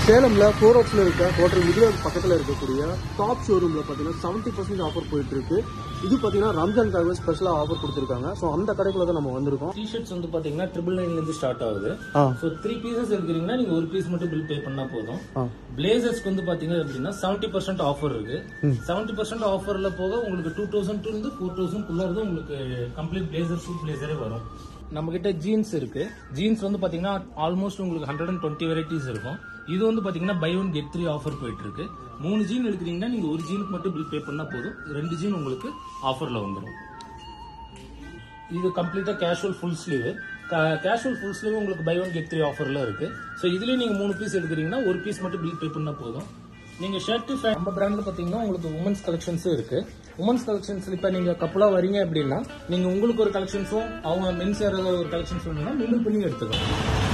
சேலம்ல four ஹவர்ஸ்ல இருக்க hotel மிகுலர் பக்கத்துல இருக்கக்கூடிய டாப் ஷோரூம்ல பாத்தீங்கன்னா செவன்டி பர்சன்ட் ஆஃபர் போயிட்டு இருக்கு இது பாத்தீங்கன்னா ரம்ஜான்காகவே ஸ்பெஷலா ஆஃபர் கொடுத்துருக்காங்க ஸோ அந்த கடைக்குள்ள தான் நம்ம வந்திருக்கோம் டிஷர்ட்ஸ் வந்து பாத்தீங்கன்னா ட்ரிபிள் நைன்ல இருந்து ஸ்டார்ட் ஆகுது ஆ. ஸோ த்ரீ பீசஸ் எடுக்கிறீங்கன்னா நீங்க ஒரு பீஸ் மட்டும் பில் பே பண்ணா போதும் ஆ. பிளேசர்ஸ்க்கு வந்து பாத்தீங்க அப்படின்னா செவன்டி பர்சன்ட் ஆஃபர் இருக்கு செவன்டி பர்சன்ட் ஆஃபர்ல போக உங்களுக்கு டூ தௌசண்ட் இருந்து ஃபோர் தௌசண்ட் குள்ள இருந்து உங்களுக்கு கம்ப்ளீட் பிளேசர் சூட் பிளேசரே வரும் நம்ம கிட்ட ஜீன்ஸ் இருக்கு ஜீன்ஸ் வந்து பாத்தீங்கன்னா ஆல்மோஸ்ட் உங்களுக்கு ஹண்ட்ரட் அண்ட் டுவெண்ட்டி வெரைட்டிஸ் இருக்கும் இது வந்து பாத்தீங்கன்னா buy one get three offer போயிட்டு இருக்கு மூணு ஜீன் எடுக்கிறீங்கன்னா நீங்க ஒரு ஜீனுக்கு மட்டும் பில் பே பண்ணா போதும் ரெண்டு ஜீன் உங்களுக்கு ஆஃபர்ல வந்துடும் இது கம்ப்ளீட்டா casual full sleeve casual full sleeve உங்களுக்கு பை ஒன் கெட் த்ரீ ஆஃபர்ல இருக்கு ஸோ இதுலயும் நீங்க மூணு பீஸ் எடுக்கிறீங்கன்னா ஒரு பீஸ் மட்டும் பில் பே பண்ணா போதும் நீங்க ஷர்ட் நம்ம பிராண்ட்ல பாத்தீங்கன்னா உங்களுக்கு உமன்ஸ் கலெக்ஷன்ஸும் இருக்கு உமன்ஸ் கலெக்ஷன்ஸ் இப்ப நீங்க கப்பலா வரீங்க அப்படின்னா நீங்க உங்களுக்கு ஒரு கலெக்ஷன்ஸும் அவங்க மென்ஸ் யாராவது ஒரு கலெக்ஷன்ஸ் வேணும்னா மிங்கிள் பண்ணி எடுத்துக்கலாம்